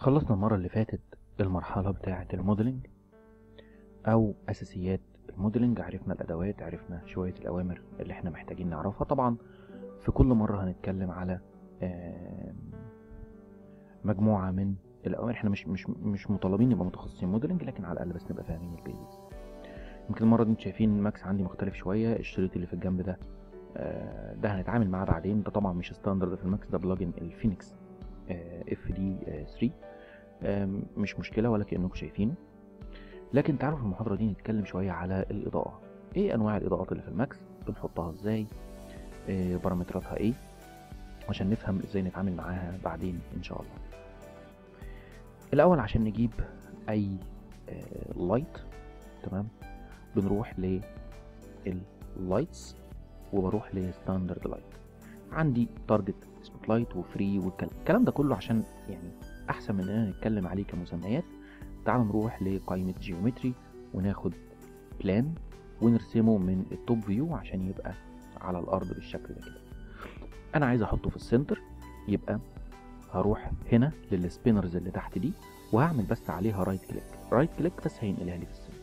خلصنا المرة اللي فاتت المرحلة بتاعة الموديلنج أو أساسيات الموديلنج عرفنا الأدوات عرفنا شوية الأوامر اللي احنا محتاجين نعرفها طبعا في كل مرة هنتكلم على آم، مجموعة من الأوامر احنا مش مش مش مطالبين نبقى متخصصين موديلنج لكن على الأقل بس نبقى فاهمين البيزكس يمكن المرة دي انتوا شايفين الماكس عندي مختلف شوية الشريط اللي في الجنب ده آه، ده هنتعامل معاه بعدين ده طبعا مش ستاندرد في الماكس ده بلجن الفينيكس اف دي 3 آم، مش مشكلة ولا كأنكم شايفينه لكن تعالوا في المحاضرة دي نتكلم شوية على الإضاءة ايه أنواع الإضاءات اللي في الماكس بنحطها ازاي آه، بارامتراتها ايه عشان نفهم ازاي نتعامل معاها بعدين ان شاء الله الأول عشان نجيب أي لايت تمام بنروح لللايتس وبروح لستاندرد لايت عندي تارجت سبوت لايت وفري والكلام الكلام ده كله عشان يعني احسن من اننا نتكلم عليه كمسميات تعالوا نروح لقائمة جيومتري وناخد بلان ونرسمه من التوب فيو عشان يبقى على الارض بالشكل ده كده انا عايز احطه في السنتر يبقى هروح هنا للسبينرز اللي تحت دي وهعمل بس عليها رايت كليك رايت كليك بس هينقلها لي في السنتر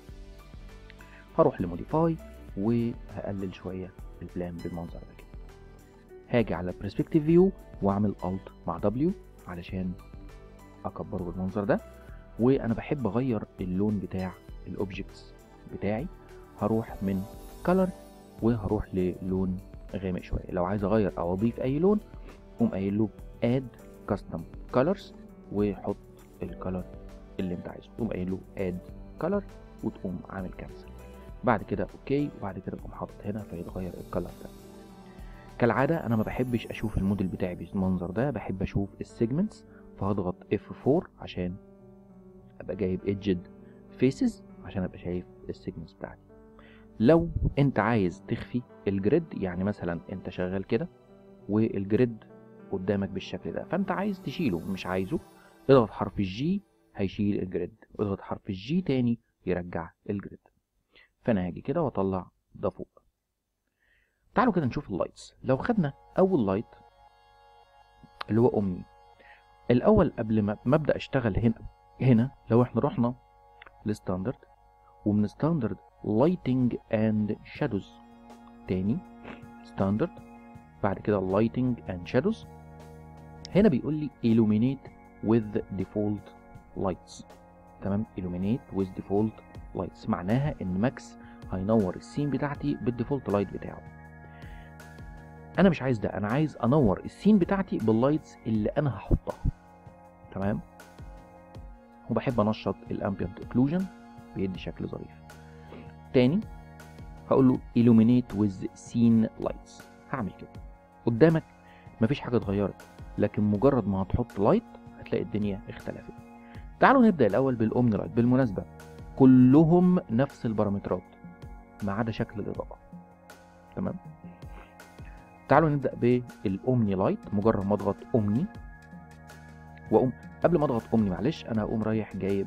هروح لموديفاي وهقلل شويه البلان بالمنظر ده كده هاجي على برسبكتيف فيو واعمل الت مع دبليو علشان اكبره بالمنظر ده وانا بحب اغير اللون بتاع الاوبجكتس بتاعي هروح من كلر وهروح للون غامق شويه لو عايز اغير او اضيف اي لون قوم قايل له اد كاستم كلرز وحط الكلر اللي انت عايزه تقوم قايل له اد كلر وتقوم عامل كانسل بعد كده اوكي وبعد كده تقوم حاطط هنا فيتغير الكلر ده كالعاده انا ما بحبش اشوف الموديل بتاعي بالمنظر ده بحب اشوف السيجمنتس فهضغط F4 عشان ابقى جايب edged faces عشان ابقى شايف السيجمنتس بتاعتي لو انت عايز تخفي الجريد يعني مثلا انت شغال كده والجريد قدامك بالشكل ده فانت عايز تشيله مش عايزه اضغط حرف الجي هيشيل الجريد اضغط حرف الجي تاني يرجع الجريد فانا هاجي كده واطلع ده فوق تعالوا كده نشوف اللايتس لو خدنا اول لايت اللي هو اومني الاول قبل ما ما ابدا اشتغل هنا هنا لو احنا رحنا لستاندرد ومن ستاندرد لايتنج اند شادوز تاني ستاندرد بعد كده لايتنج اند شادوز هنا بيقول لي illuminate with default lights تمام illuminate with default lights معناها ان ماكس هينور السين بتاعتي بالديفولت لايت بتاعه انا مش عايز ده انا عايز انور السين بتاعتي باللايتس اللي انا هحطها تمام وبحب انشط الامبيانت اوكلوجن بيدي شكل ظريف تاني هقول له illuminate with scene lights هعمل كده قدامك مفيش حاجه اتغيرت لكن مجرد ما هتحط لايت هتلاقي الدنيا اختلفت تعالوا نبدا الاول بالاومني لايت بالمناسبه كلهم نفس البارامترات ما عدا شكل الاضاءه تمام تعالوا نبدا بالاومني لايت مجرد ما اضغط اومني واقوم قبل ما اضغط اومني معلش انا هقوم رايح جايب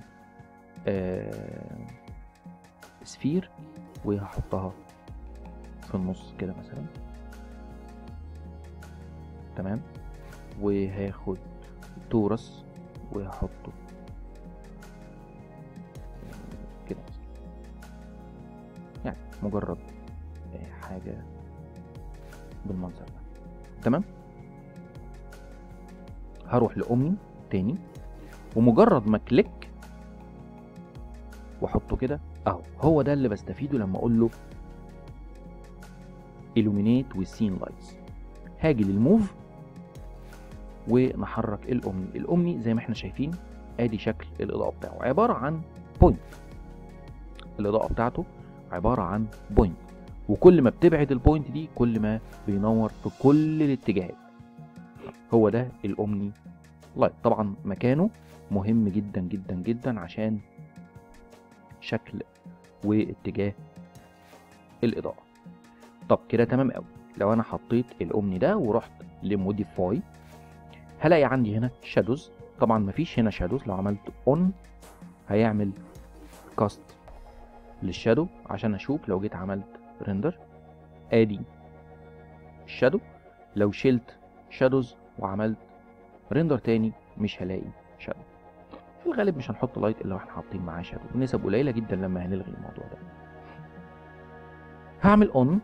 آه سفير وهحطها في النص كده مثلا تمام وهاخد تورس وهحطه كده مثلا يعني مجرد آه، حاجة بالمنظر ده تمام هروح لأمي تاني ومجرد ما كليك واحطه كده اهو هو ده اللي بستفيده لما اقول له illuminate with scene lights هاجي للموف ونحرك الامني الامني زي ما احنا شايفين ادي شكل الاضاءه بتاعه عباره عن بوينت الاضاءه بتاعته عباره عن بوينت وكل ما بتبعد البوينت دي كل ما بينور في كل الاتجاهات هو ده الامني لايت طبعا مكانه مهم جدا جدا جدا عشان شكل واتجاه الاضاءه طب كده تمام قوي لو انا حطيت الاومني ده ورحت لموديفاي هلاقي عندي هنا شادوز طبعا مفيش هنا شادوز لو عملت اون هيعمل كاست للشادو عشان اشوف لو جيت عملت ريندر ادي الشادو لو شلت شادوز وعملت ريندر تاني مش هلاقي شادو في الغالب مش هنحط لايت الا واحنا حاطين معاه شادو بنسب قليله جدا لما هنلغي الموضوع ده هعمل اون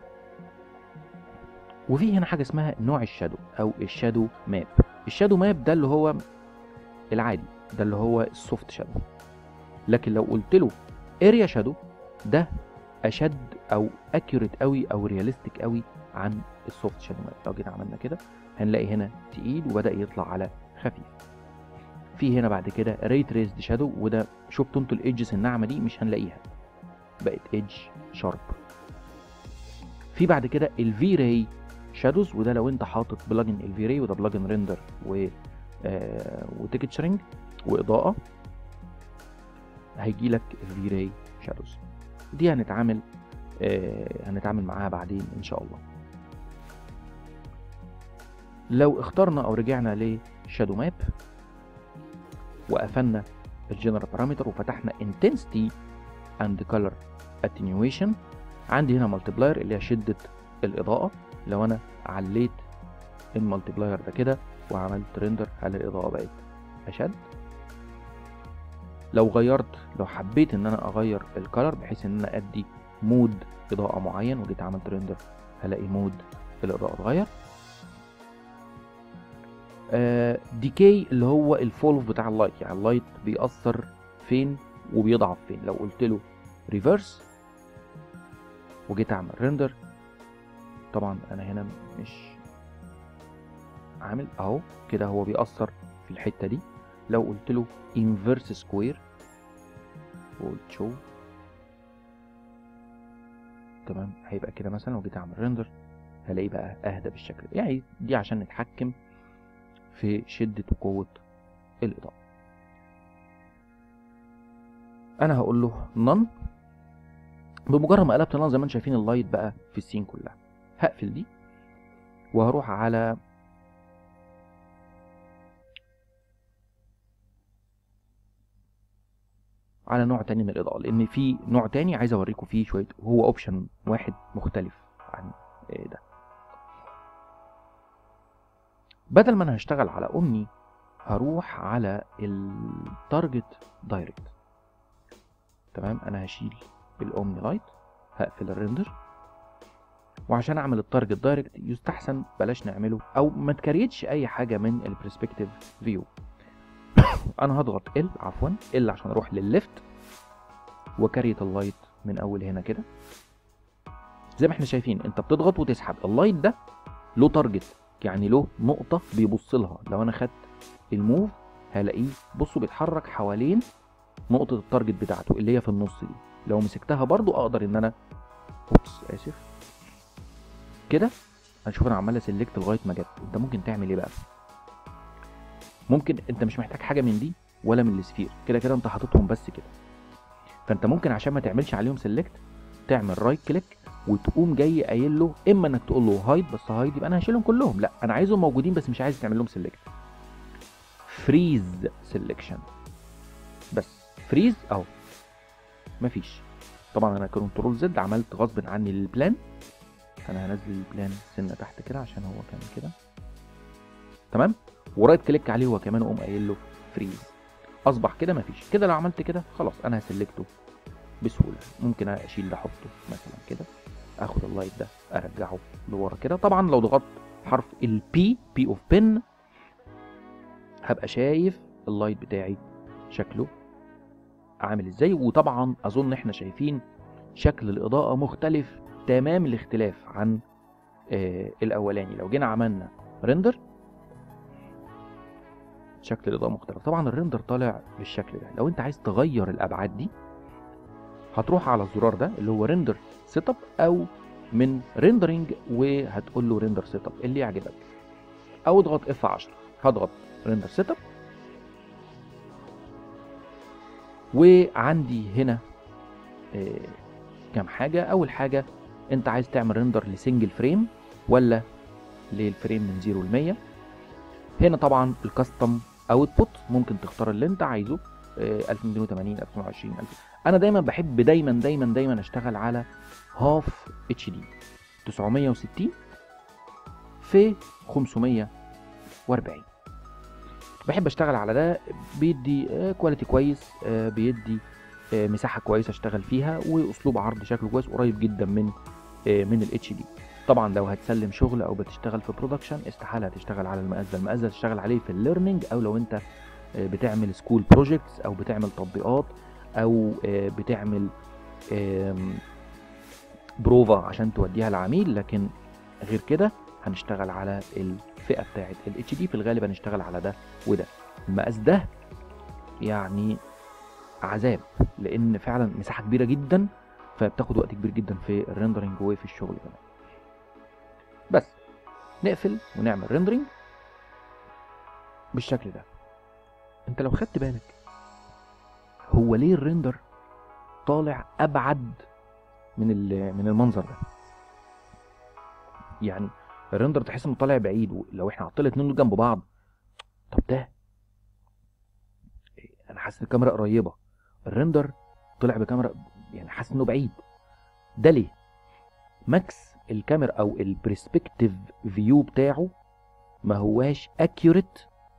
وفي هنا حاجه اسمها نوع الشادو او الشادو ماب الشادو ماب ده اللي هو العادي ده اللي هو السوفت شادو لكن لو قلت له اريا شادو ده اشد او اكيوريت قوي او رياليستيك قوي عن السوفت شادو ماب لو جينا عملنا كده هنلاقي هنا تقيل وبدا يطلع على خفيف في هنا بعد كده ري تريسد شادو وده شفتوا انتوا الايدجز الناعمه دي مش هنلاقيها بقت ايدج شارب في بعد كده الفي راي شادوز وده لو انت حاطط بلجن الفي راي وده بلجن ريندر و آه وتكتشرنج واضاءه هيجي لك الفي راي شادوز دي هنتعامل آه هنتعامل معاها بعدين ان شاء الله لو اخترنا او رجعنا لشادو ماب وقفلنا الجنرال بارامتر وفتحنا intensity and color attenuation عندي هنا مالتبلاير اللي هي شدة الإضاءة لو أنا عليت المالتبلاير ده كده وعملت ريندر هل الإضاءة بقت أشد لو غيرت لو حبيت إن أنا أغير الكالر بحيث إن أنا أدي مود إضاءة معين وجيت عملت ريندر هلاقي مود الإضاءة اتغير ديكي اللي هو الفولف بتاع اللايت يعني اللايت بيأثر فين وبيضعف فين لو قلت له ريفرس وجيت اعمل ريندر طبعا انا هنا مش عامل اهو كده هو بيأثر في الحتة دي لو قلت له انفرس سكوير وقلت شو تمام هيبقى كده مثلا لو جيت اعمل ريندر هلاقيه بقى اهدى بالشكل ده يعني دي عشان نتحكم في شدة وقوة الإضاءة أنا هقول له نون بمجرد ما قلبت نون زي ما انتم شايفين اللايت بقى في السين كلها هقفل دي وهروح على على نوع تاني من الإضاءة لأن في نوع تاني عايز أوريكم فيه شوية هو أوبشن واحد مختلف عن ده بدل ما انا هشتغل على اومني هروح على التارجت دايركت تمام انا هشيل الاومني لايت هقفل الريندر وعشان اعمل التارجت دايركت يستحسن بلاش نعمله او ما تكريتش اي حاجه من البرسبكتيف فيو انا هضغط ال عفوا ال عشان اروح للليفت وكريت اللايت من اول هنا كده زي ما احنا شايفين انت بتضغط وتسحب اللايت ده له تارجت يعني له نقطة بيبص لها لو أنا خدت الموف هلاقيه بصوا بيتحرك حوالين نقطة التارجت بتاعته اللي هي في النص دي لو مسكتها برضو أقدر إن أنا أوبس آسف كده هنشوف أنا عمال أسلكت لغاية ما جت أنت ممكن تعمل إيه بقى ممكن أنت مش محتاج حاجة من دي ولا من السفير كده كده أنت حاططهم بس كده فأنت ممكن عشان ما تعملش عليهم سيلكت تعمل رايت كليك وتقوم جاي قايل له اما انك تقول له هايد بس هايد يبقى انا هشيلهم كلهم لا انا عايزهم موجودين بس مش عايز تعمل لهم سيلكت فريز سيلكشن بس فريز اهو مفيش طبعا انا كنترول زد عملت غصب عني للبلان انا هنزل البلان سنه تحت كده عشان هو كان كده تمام ورايت كليك عليه هو كمان واقوم قايل له فريز اصبح كده مفيش كده لو عملت كده خلاص انا هسلكته بسهوله ممكن اشيل ده احطه مثلا كده اخد اللايت ده ارجعه لورا كده طبعا لو ضغطت حرف البي بي اوف بن هبقى شايف اللايت بتاعي شكله عامل ازاي وطبعا اظن احنا شايفين شكل الاضاءه مختلف تمام الاختلاف عن آه الاولاني لو جينا عملنا ريندر شكل الاضاءه مختلف طبعا الريندر طالع بالشكل ده لو انت عايز تغير الابعاد دي هتروح على الزرار ده اللي هو ريندر سيت اب او من ريندرنج وهتقول له ريندر سيت اب اللي يعجبك او اضغط اف 10 هضغط ريندر سيت اب وعندي هنا آه كام حاجه اول حاجه انت عايز تعمل ريندر لسنجل فريم ولا للفريم من 0 ل 100 هنا طبعا الكاستم اوتبوت ممكن تختار اللي انت عايزه 1280 1220 1000 انا دايما بحب دايما دايما دايما اشتغل على هاف اتش دي 960 في 540 بحب اشتغل على ده بيدي كواليتي كويس آه، بيدي آه، مساحه كويسه اشتغل فيها واسلوب عرض شكله كويس قريب جدا من آه، من الاتش دي طبعا لو هتسلم شغل او بتشتغل في برودكشن استحاله هتشتغل على المقاس ده المقاس ده هتشتغل عليه في الليرنينج او لو انت آه، بتعمل سكول بروجكتس او بتعمل تطبيقات او آه، بتعمل آم، بروفا عشان توديها للعميل لكن غير كده هنشتغل على الفئه بتاعه الاتش دي في الغالب هنشتغل على ده وده المقاس ده يعني عذاب لان فعلا مساحه كبيره جدا فبتاخد وقت كبير جدا في الريندرنج وفي الشغل كمان بس نقفل ونعمل ريندرنج بالشكل ده انت لو خدت بالك هو ليه الريندر طالع ابعد من ال- من المنظر ده يعني الريندر تحس انه طالع بعيد لو احنا حطينا الاتنين دول جنب بعض طب ده انا حاسس ان الكاميرا قريبه الريندر طلع بكاميرا يعني حاسس انه بعيد ده ليه ماكس الكاميرا او البرسبكتيف فيو بتاعه ما هواش اكيوريت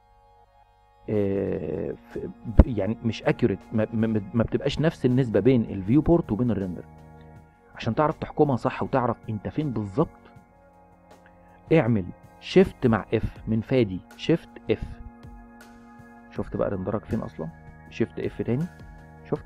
يعني مش اكيوريت ما, ما, ما بتبقاش نفس النسبه بين الفيو بورت وبين الريندر عشان تعرف تحكمها صح وتعرف انت فين بالظبط اعمل شيفت مع اف من فادي شيفت اف شفت بقى رندرك فين اصلا شيفت اف تاني شفت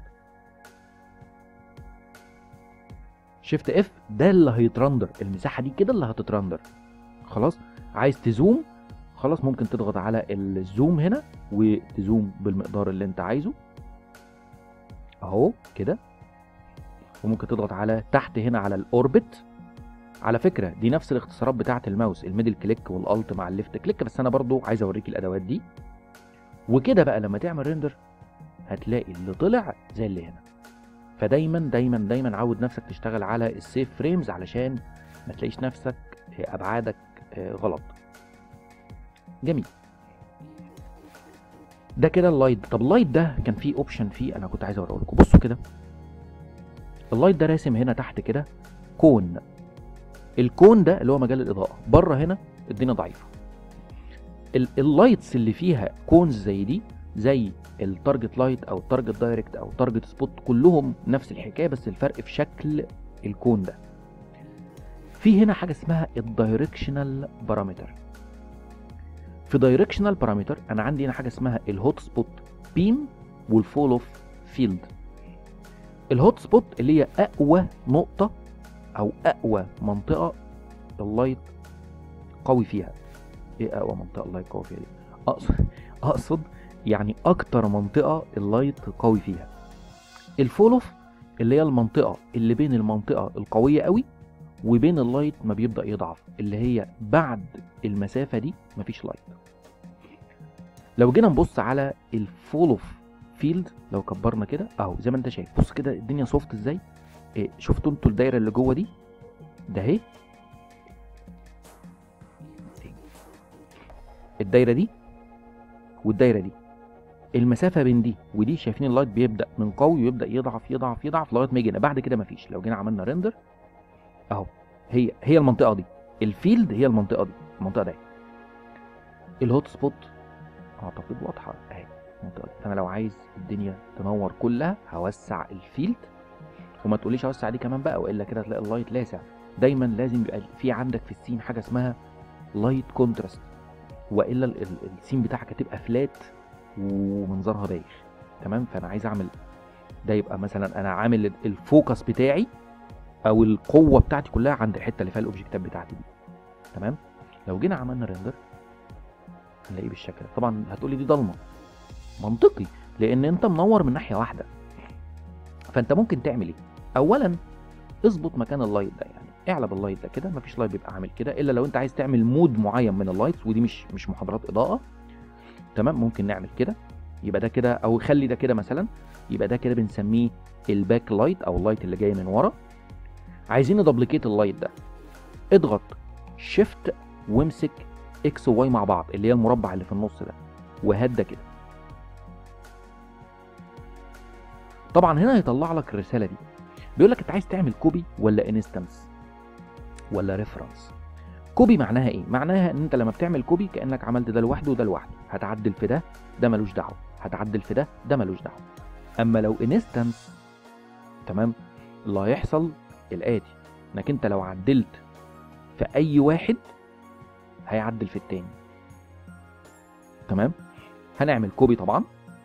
شيفت اف ده اللي هيترندر المساحه دي كده اللي هتترندر خلاص عايز تزوم خلاص ممكن تضغط على الزوم هنا وتزوم بالمقدار اللي انت عايزه اهو كده وممكن تضغط على تحت هنا على الاوربت على فكره دي نفس الاختصارات بتاعه الماوس الميدل كليك والالت مع الليفت كليك بس انا برضو عايز اوريك الادوات دي وكده بقى لما تعمل ريندر هتلاقي اللي طلع زي اللي هنا فدايما دايما دايما عود نفسك تشتغل على السيف فريمز علشان ما تلاقيش نفسك ابعادك آه، غلط جميل ده كده اللايت طب اللايت ده كان فيه اوبشن فيه انا كنت عايز اوريه لكم بصوا كده اللايت ده راسم هنا تحت كده كون الكون ده اللي هو مجال الاضاءه بره هنا الدنيا ضعيفه ال- اللايتس اللي فيها كونز زي دي زي التارجت لايت او التارجت دايركت او تارجت سبوت كلهم نفس الحكايه بس الفرق في شكل الكون ده في هنا حاجه اسمها الدايركشنال بارامتر في دايركشنال بارامتر انا عندي هنا حاجه اسمها الهوت سبوت بيم والفول اوف فيلد الهوت سبوت اللي هي اقوى نقطه او اقوى منطقه اللايت قوي فيها ايه اقوى منطقه اللايت قوي فيها دي اقصد اقصد يعني اكتر منطقه اللايت قوي فيها الفول اوف اللي هي المنطقه اللي بين المنطقه القويه قوي وبين اللايت ما بيبدا يضعف اللي هي بعد المسافه دي مفيش لايت لو جينا نبص على الفول اوف فيلد لو كبرنا كده اهو زي ما انت شايف بص كده الدنيا سوفت ازاي إيه شفتوا انتوا الدايره اللي جوه دي ده اهي الدايره دي والدايره دي المسافه بين دي ودي شايفين اللايت بيبدا من قوي ويبدا يضعف يضعف يضعف لغايه ما يجينا بعد كده مفيش لو جينا عملنا ريندر اهو هي هي المنطقه دي الفيلد هي المنطقه دي المنطقه دي الهوت سبوت اعتقد واضحه اهي المنطقه دي فانا لو عايز الدنيا تنور كلها هوسع الفيلد وما تقوليش اوسع دي كمان بقى والا كده تلاقي اللايت لاسع دايما لازم يبقى في عندك في السين حاجه اسمها لايت كونتراست والا ال- ال- السين بتاعك هتبقى فلات ومنظرها بايخ تمام فانا عايز اعمل ده يبقى مثلا انا عامل ال- الفوكس بتاعي او القوه بتاعتي كلها عند الحته اللي فيها الاوبجكتات بتاعتي دي تمام لو جينا عملنا ريندر هنلاقيه بالشكل ده طبعا هتقولي دي ضلمه منطقي لان انت منور من ناحيه واحده فانت ممكن تعمل ايه اولا اظبط مكان اللايت ده يعني اعلى باللايت ده كده مفيش لايت بيبقى عامل كده الا لو انت عايز تعمل مود معين من اللايتس ودي مش مش محاضرات اضاءه تمام ممكن نعمل كده يبقى ده كده او خلي ده كده مثلا يبقى ده كده بنسميه الباك لايت او اللايت اللي جاي من ورا عايزين ندبليكيت اللايت ده اضغط شيفت وامسك اكس وواي مع بعض اللي هي المربع اللي في النص ده وهات ده كده طبعا هنا هيطلع لك الرساله دي بيقول لك انت عايز تعمل كوبي ولا انستنس ولا ريفرنس كوبي معناها ايه معناها ان انت لما بتعمل كوبي كانك عملت ده لوحده وده لوحده هتعدل في ده ده ملوش دعوه هتعدل في ده ده ملوش دعوه اما لو انستنس تمام اللي هيحصل الاتي انك انت لو عدلت في اي واحد هيعدل في التاني تمام هنعمل كوبي طبعا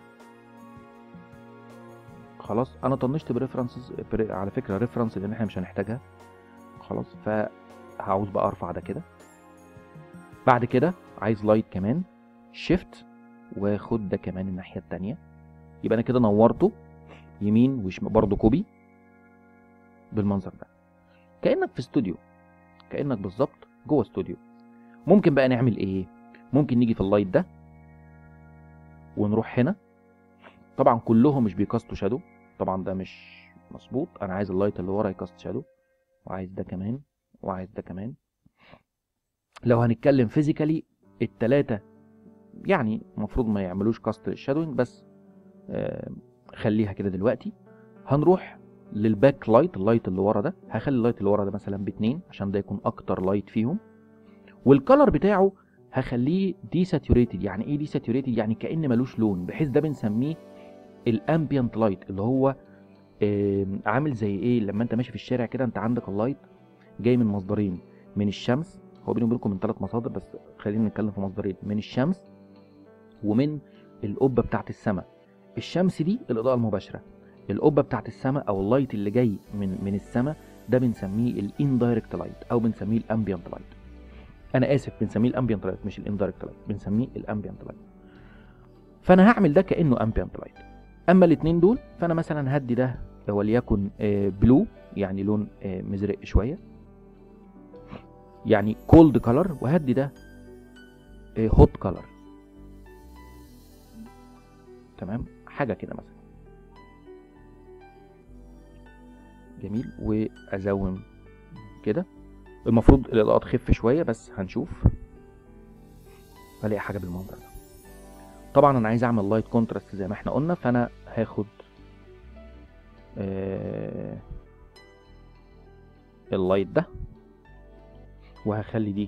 خلاص انا طنشت بريفرنسز على فكره ريفرنس لان احنا مش هنحتاجها خلاص فهعوز بقى ارفع ده كده بعد كده عايز لايت كمان شيفت واخد ده كمان الناحيه التانية يبقى انا كده نورته يمين وش برضه كوبي بالمنظر ده كانك في استوديو كانك بالظبط جوه استوديو ممكن بقى نعمل ايه ممكن نيجي في اللايت ده ونروح هنا طبعا كلهم مش بيكاستوا شادو طبعا ده مش مظبوط انا عايز اللايت اللي ورا يكاست شادو وعايز ده كمان وعايز ده كمان لو هنتكلم فيزيكالي التلاتة يعني المفروض ما يعملوش كاست للشادوينج بس آه خليها كده دلوقتي هنروح للباك لايت اللايت اللي ورا ده هخلي اللايت اللي ورا ده مثلا باتنين عشان ده يكون اكتر لايت فيهم والكلر بتاعه هخليه دي ساتوريتد يعني ايه دي ساتوريتد يعني كان ملوش لون بحيث ده بنسميه الامبيانت لايت اللي هو آه عامل زي ايه لما انت ماشي في الشارع كده انت عندك اللايت جاي من مصدرين من الشمس هو بيني وبينكم من ثلاث مصادر بس خلينا نتكلم في مصدرين من الشمس ومن القبه بتاعت السماء الشمس دي الاضاءه المباشره القبه بتاعت السماء او اللايت اللي جاي من من السماء ده بنسميه الاندايركت لايت او بنسميه الامبيانت لايت انا اسف بنسميه الامبيانت لايت مش الاندايركت لايت بنسميه الامبيانت لايت فانا هعمل ده كانه امبيانت لايت اما الاثنين دول فانا مثلا هدي ده وليكن بلو يعني لون مزرق شويه يعني كولد كلر وهدي ده هوت كلر تمام حاجه كده مثلا جميل وازوم كده المفروض الاضاءه تخف شويه بس هنشوف هلاقي حاجه بالمنظر ده طبعا انا عايز اعمل لايت كونتراست زي ما احنا قلنا فانا هاخد آه اللايت ده وهخلي دي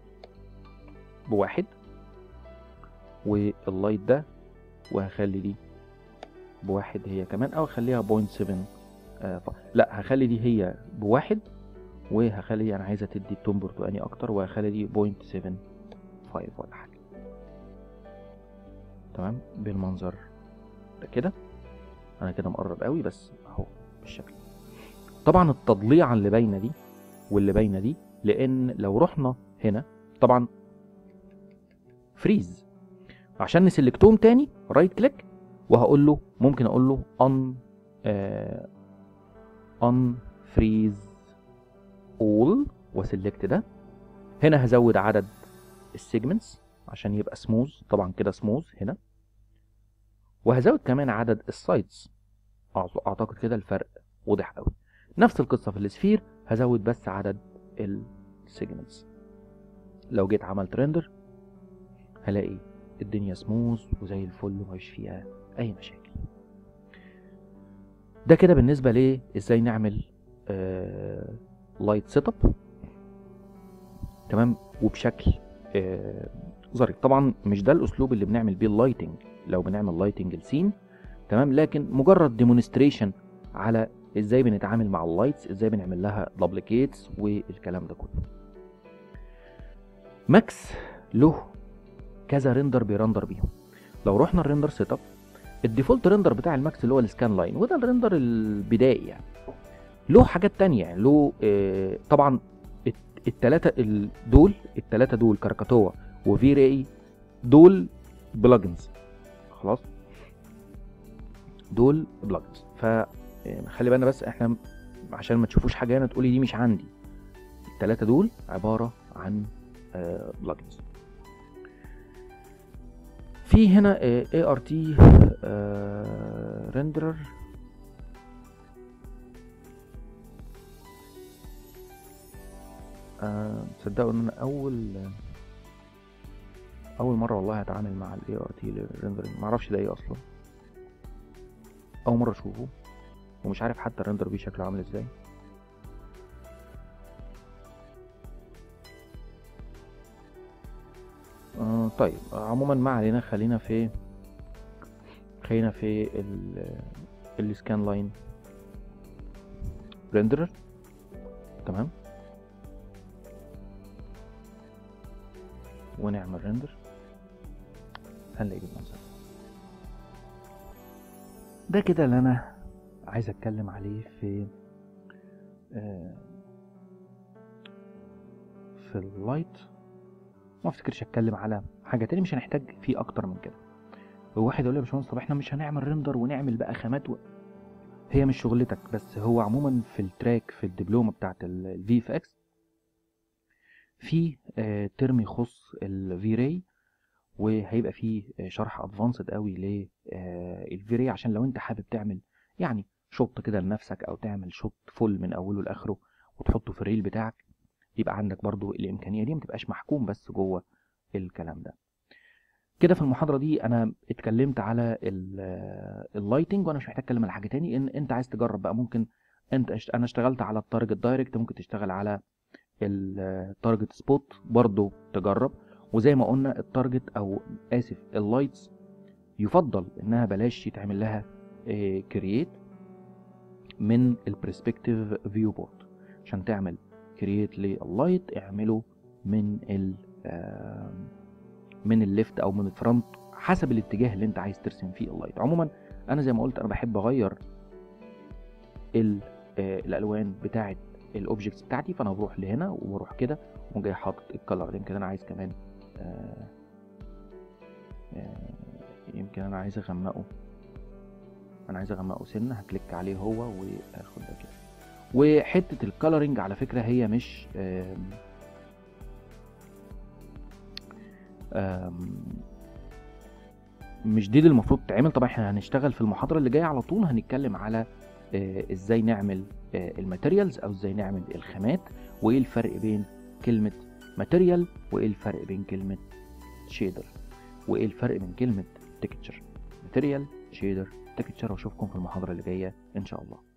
بواحد واللايت ده وهخلي دي بواحد هي كمان او اخليها بوينت سفن آه ف... لا هخلي دي هي بواحد وهخلي دي انا عايزه تدي التون برتقاني اكتر وهخلي دي بوينت سفن فايف ولا حاجه تمام بالمنظر ده كده انا كده مقرب قوي بس اهو بالشكل طبعا التضليعه اللي باينه دي واللي باينه دي لان لو رحنا هنا طبعا فريز عشان نسلكتهم تاني رايت كليك وهقول له ممكن اقول له ان ان فريز اول وسلكت ده هنا هزود عدد السيجمنتس عشان يبقى سموز طبعا كده سموز هنا وهزود كمان عدد السايدز اعتقد كده الفرق واضح قوي نفس القصه في السفير هزود بس عدد السيجمنتس لو جيت عملت ريندر هلاقي الدنيا سموز وزي الفل ومفيش فيها اي مشاكل ده كده بالنسبه ليه ازاي نعمل آه لايت سيت اب تمام وبشكل آه ظريف طبعا مش ده الاسلوب اللي بنعمل بيه اللايتنج لو بنعمل لايتنج السين تمام لكن مجرد ديمونستريشن على ازاي بنتعامل مع اللايتس ازاي بنعمل لها دبليكيتس والكلام ده كله ماكس له كذا ريندر بيرندر بيهم لو رحنا الريندر سيت اب الديفولت ريندر بتاع الماكس اللي هو السكان لاين وده الريندر البدائي يعني له حاجات تانية يعني له آه طبعا التلاتة دول التلاتة دول كاركاتوا وفي راي دول بلجنز خلاص دول بلجنز ف خلي بالنا بس احنا عشان ما تشوفوش حاجه هنا تقولي دي مش عندي التلاتة دول عباره عن بلجنز في هنا اي ار تي ريندرر تصدقوا ان انا اول اول مره والله هتعامل مع الاي ار تي ريندرنج معرفش ده ايه اصلا اول مره اشوفه ومش عارف حتى الريندر بيه شكله عامل ازاي آه طيب عموما ما علينا خلينا في خلينا في ال السكان لاين ريندرر تمام ونعمل ريندر هنلاقي بالمنظر ده كده اللي انا عايز اتكلم عليه في آه، في اللايت ما افتكرش اتكلم على حاجه تاني مش هنحتاج فيه اكتر من كده واحد يقول لي يا باشمهندس طب احنا مش هنعمل ريندر ونعمل بقى خامات و... هي مش شغلتك بس هو عموما في التراك في الدبلومه بتاعت الفي اف اكس في آه، ترم يخص الفي راي وهيبقى فيه آه، شرح ادفانسد قوي للفي راي عشان لو انت حابب تعمل يعني شوط كده لنفسك او تعمل شوط فل من اوله لاخره وتحطه في الريل بتاعك يبقى عندك برضو الامكانيه دي ما تبقاش محكوم بس جوه الكلام ده كده في المحاضره دي انا اتكلمت على اللايتنج وانا مش محتاج اتكلم على حاجه تاني ان انت عايز تجرب بقى ممكن انت اشت- انا اشتغلت على التارجت دايركت ممكن تشتغل على التارجت سبوت برضو تجرب وزي ما قلنا التارجت او اسف اللايتس يفضل انها بلاش يتعمل لها كرييت من البرسبكتيف فيو بورد عشان تعمل كرييت لللايت اعمله من ال آم، من الليفت او من الفرونت حسب الاتجاه اللي انت عايز ترسم فيه اللايت عموما انا زي ما قلت انا بحب اغير ال- آه، الالوان بتاعه الاوبجكتس بتاعتي فانا بروح لهنا وبروح كده وأقوم جاي حاطط الكلر يمكن انا عايز كمان آه، آه، يمكن انا عايز اغمقه انا عايز اغمقه سنه هكليك عليه هو واخد ده كده وحته الكالرنج على فكره هي مش آم، آم، مش دي اللي المفروض تعمل طبعا احنا هنشتغل في المحاضره اللي جايه على طول هنتكلم على آه، ازاي نعمل الماتيريالز او ازاي نعمل الخامات وايه الفرق بين كلمه ماتيريال وايه الفرق بين كلمه شيدر وايه الفرق بين كلمه تكتشر ماتيريال شيدر تكتشر واشوفكم في المحاضره اللي جايه ان شاء الله